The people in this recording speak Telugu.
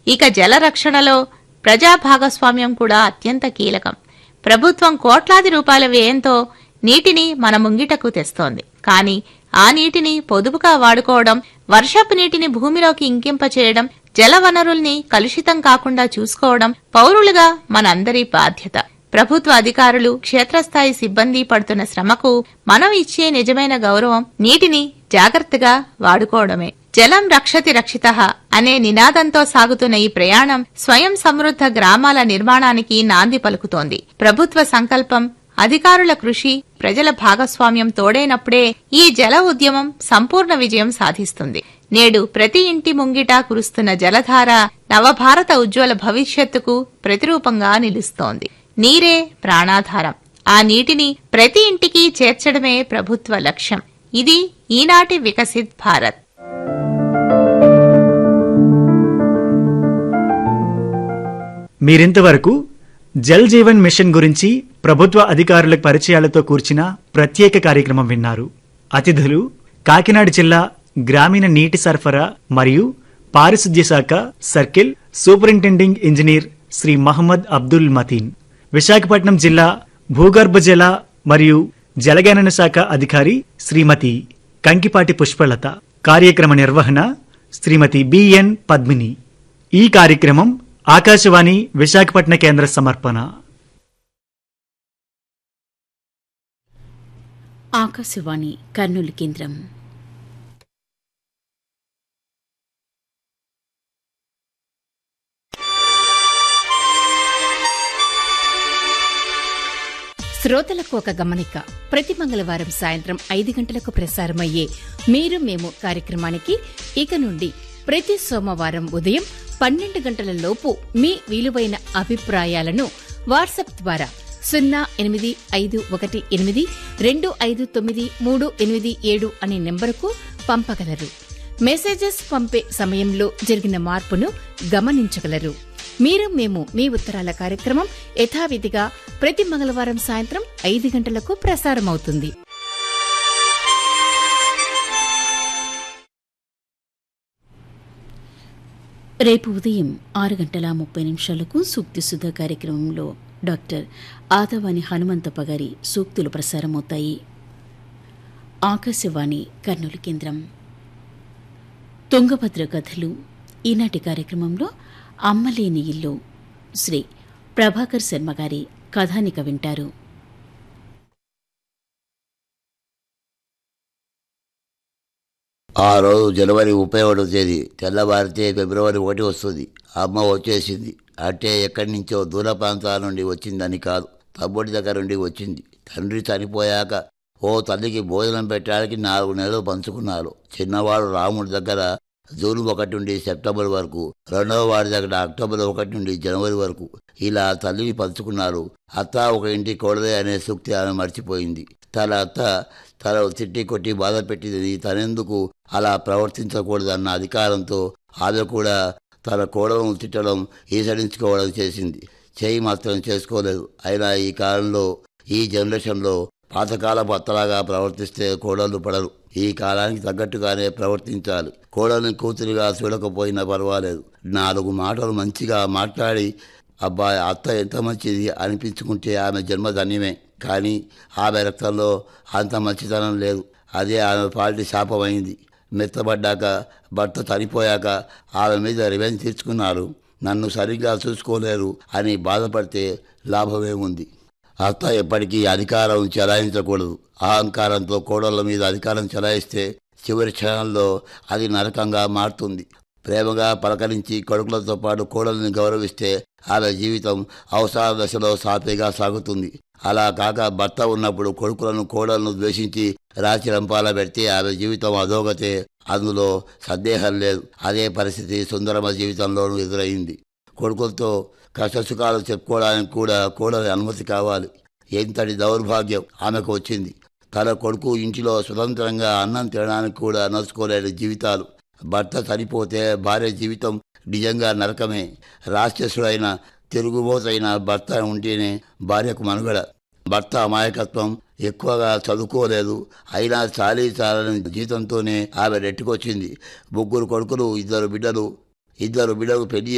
ఇక జల రక్షణలో ప్రజా భాగస్వామ్యం కూడా అత్యంత కీలకం ప్రభుత్వం కోట్లాది రూపాయల వ్యయంతో నీటిని మన ముంగిటకు తెస్తోంది కానీ ఆ నీటిని పొదుపుగా వాడుకోవడం వర్షపు నీటిని భూమిలోకి ఇంకింపచేయడం జల వనరుల్ని కలుషితం కాకుండా చూసుకోవడం పౌరులుగా మనందరి బాధ్యత ప్రభుత్వ అధికారులు క్షేత్రస్థాయి సిబ్బంది పడుతున్న శ్రమకు మనం ఇచ్చే నిజమైన గౌరవం నీటిని జాగ్రత్తగా వాడుకోవడమే జలం రక్షతి రక్షిత అనే నినాదంతో సాగుతున్న ఈ ప్రయాణం స్వయం సమృద్ధ గ్రామాల నిర్మాణానికి నాంది పలుకుతోంది ప్రభుత్వ సంకల్పం అధికారుల కృషి ప్రజల భాగస్వామ్యం తోడైనప్పుడే ఈ జల ఉద్యమం సంపూర్ణ విజయం సాధిస్తుంది నేడు ప్రతి ఇంటి ముంగిట కురుస్తున్న జలధార నవభారత ఉజ్వల భవిష్యత్తుకు ప్రతిరూపంగా నిలుస్తోంది నీరే ప్రాణాధారం ఆ నీటిని ప్రతి ఇంటికి చేర్చడమే ప్రభుత్వ లక్ష్యం ఇది ఈనాటి వికసిత్ భారత్ మీరింతవరకు జల్ జీవన్ మిషన్ గురించి ప్రభుత్వ అధికారుల పరిచయాలతో కూర్చిన ప్రత్యేక కార్యక్రమం విన్నారు అతిథులు కాకినాడ జిల్లా గ్రామీణ నీటి సరఫరా మరియు పారిశుద్ధ్య శాఖ circle superintending engineer Shri Mohammed Abdul Mateen Visakhapatnam జిల్లా భూగర్భ జల మరియు జలగణన శాఖ అధికారి శ్రీమతి కంకిపాటి పుష్పలత కార్యక్రమ నిర్వహణ శ్రీమతి బిఎన్ పద్మిని ఈ కార్యక్రమం ఆకాశవాణి విశాఖపట్న కేంద్ర సమర్పణ ఆకాశవాణి కర్నూలు కేంద్రం శ్రోతలకు ఒక గమనిక ప్రతి మంగళవారం సాయంత్రం ఐదు గంటలకు ప్రసారమయ్యే మీరు మేము కార్యక్రమానికి ఇక నుండి ప్రతి సోమవారం ఉదయం పన్నెండు గంటల లోపు మీ విలువైన అభిప్రాయాలను వాట్సాప్ ద్వారా సున్నా ఎనిమిది ఐదు ఒకటి ఎనిమిది రెండు ఐదు తొమ్మిది మూడు ఎనిమిది ఏడు అనే నెంబరుకు పంపగలరు మెసేజెస్ పంపే సమయంలో జరిగిన మార్పును గమనించగలరు మీరు మేము మీ ఉత్తరాల కార్యక్రమం యథావిధిగా ప్రతి మంగళవారం సాయంత్రం ఐదు గంటలకు ప్రసారమవుతుంది రేపు ఉదయం ఆరు గంటల ముప్పై నిమిషాలకు సూక్తి సుధ కార్యక్రమంలో డాక్టర్ ఆదవాని హనుమంతప్ప గారి సూక్తులు ప్రసారమవుతాయి ఆకాశవాణి కర్నూలు కేంద్రం తుంగభద్ర కథలు ఈనాటి కార్యక్రమంలో అమ్మలేని ఇల్లు శ్రీ ప్రభాకర్ శర్మ గారి కథానిక వింటారు ఆ రోజు జనవరి ముప్పై ఒకటో తేదీ తెల్లవారితే ఫిబ్రవరి ఒకటి వస్తుంది అమ్మ వచ్చేసింది అంటే ఎక్కడి నుంచో దూర ప్రాంతాల నుండి వచ్చిందని కాదు తమ్ముడి దగ్గర నుండి వచ్చింది తండ్రి చనిపోయాక ఓ తల్లికి భోజనం పెట్టడానికి నాలుగు నెలలు పంచుకున్నారు చిన్నవాడు రాముడి దగ్గర జూన్ ఒకటి నుండి సెప్టెంబర్ వరకు రెండవ వాడి దగ్గర అక్టోబర్ ఒకటి నుండి జనవరి వరకు ఇలా తల్లిని పంచుకున్నారు అత్త ఒక ఇంటి కోడలే అనే సూక్తి ఆమె మర్చిపోయింది తన అత్త తన తిట్టి కొట్టి బాధ పెట్టింది తనెందుకు అలా ప్రవర్తించకూడదన్న అధికారంతో ఆమె కూడా తన కోడలను తిట్టడం ఈసడించుకోవడం చేసింది చేయి మాత్రం చేసుకోలేదు అయినా ఈ కాలంలో ఈ జనరేషన్లో పాతకాలపు అత్తలాగా ప్రవర్తిస్తే కోడళ్ళు పడరు ఈ కాలానికి తగ్గట్టుగానే ప్రవర్తించాలి కోడల్ని కూతురుగా చూడకపోయినా పర్వాలేదు నాలుగు మాటలు మంచిగా మాట్లాడి అబ్బాయి అత్త ఎంత మంచిది అనిపించుకుంటే ఆమె జన్మ ధన్యమే కానీ ఆమె రక్తంలో అంత మంచితనం లేదు అదే ఆమె పాలిటి శాపమైంది మెత్తబడ్డాక భర్త చనిపోయాక ఆమె మీద రివెంజ్ తీర్చుకున్నారు నన్ను సరిగ్గా చూసుకోలేరు అని బాధపడితే లాభమేముంది అత్త ఎప్పటికీ అధికారం చెలాయించకూడదు అహంకారంతో కోడళ్ళ మీద అధికారం చెలాయిస్తే చివరి క్షణంలో అది నరకంగా మారుతుంది ప్రేమగా పలకరించి కొడుకులతో పాటు కోడల్ని గౌరవిస్తే ఆమె జీవితం అవసర దశలో సాఫీగా సాగుతుంది అలా కాక భర్త ఉన్నప్పుడు కొడుకులను కోడలను ద్వేషించి రాచి రంపాల పెడితే ఆమె జీవితం అధోగతే అందులో సందేహం లేదు అదే పరిస్థితి సుందరమ జీవితంలోనూ ఎదురైంది కొడుకులతో కష్టసుఖాలు చెప్పుకోవడానికి కూడా కోడలి అనుమతి కావాలి ఎంతటి దౌర్భాగ్యం ఆమెకు వచ్చింది తన కొడుకు ఇంటిలో స్వతంత్రంగా అన్నం తినడానికి కూడా నడుచుకోలేని జీవితాలు భర్త చనిపోతే భార్య జీవితం నిజంగా నరకమే రాక్షసుడైన తిరుగుబోతైన భర్త ఉంటేనే భార్యకు మనుగడ భర్త అమాయకత్వం ఎక్కువగా చదువుకోలేదు అయినా చాలీ చాలని జీతంతోనే ఆమె నెట్టుకొచ్చింది ముగ్గురు కొడుకులు ఇద్దరు బిడ్డలు ఇద్దరు బిడ్డలు పెళ్లి